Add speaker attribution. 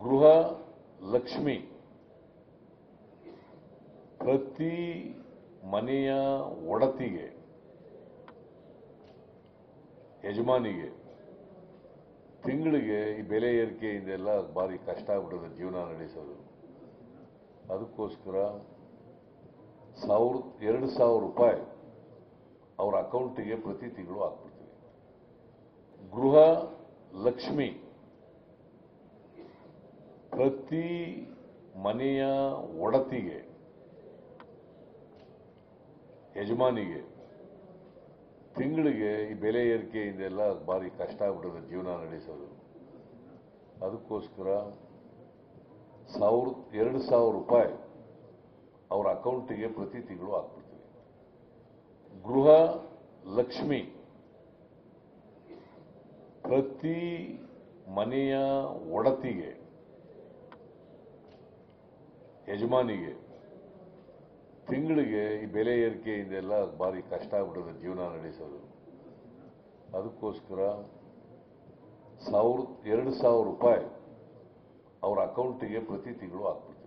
Speaker 1: ಗೃಹ ಲಕ್ಷ್ಮಿ ಪ್ರತಿ ಮನೆಯ ಒಡತಿಗೆ ಯಜಮಾನಿಗೆ ತಿಂಗಳಿಗೆ ಈ ಬೆಲೆ ಏರಿಕೆಯಿಂದೆಲ್ಲ ಭಾರಿ ಕಷ್ಟ ಆಗ್ಬಿಟ್ಟಿದೆ ಜೀವನ ನಡೆಸೋದು ಅದಕ್ಕೋಸ್ಕರ ಸಾವಿರ ಎರಡು ಸಾವಿರ ರೂಪಾಯಿ ಅವರ ಅಕೌಂಟಿಗೆ ಪ್ರತಿ ತಿಂಗಳು ಹಾಕ್ಬಿಡ್ತೀವಿ ಗೃಹ ಲಕ್ಷ್ಮಿ ಪ್ರತಿ ಮನೆಯ ಒಡತಿಗೆ ಯಜಮಾನಿಗೆ ತಿಂಗಳಿಗೆ ಈ ಬೆಲೆ ಏರಿಕೆಯಿಂದೆಲ್ಲ ಭಾರಿ ಕಷ್ಟ ಆಗ್ಬಿಟ್ಟಿದೆ ಜೀವನ ನಡೆಸೋದು ಅದಕ್ಕೋಸ್ಕರ ಸಾವಿರ ಎರಡು ಸಾವಿರ ರೂಪಾಯಿ ಅವರ ಅಕೌಂಟಿಗೆ ಪ್ರತಿ ತಿಂಗಳು ಹಾಕ್ಬಿಡ್ತೀವಿ ಗೃಹ ಲಕ್ಷ್ಮಿ ಪ್ರತಿ ಮನೆಯ ಒಡತಿಗೆ ಯಜಮಾನಿಗೆ ತಿಂಗಳಿಗೆ ಈ ಬೆಲೆ ಏರಿಕೆಯಿಂದೆಲ್ಲ ಭಾರಿ ಕಷ್ಟ ಆಗ್ಬಿಟ್ಟಿದೆ ಜೀವನ ನಡೆಸೋದು ಅದಕ್ಕೋಸ್ಕರ ಸಾವಿರ ಎರಡು ಸಾವಿರ ರೂಪಾಯಿ ಅವರ ಅಕೌಂಟಿಗೆ ಪ್ರತಿ ತಿಂಗಳು ಹಾಕ್ಬಿಡ್ತೀವಿ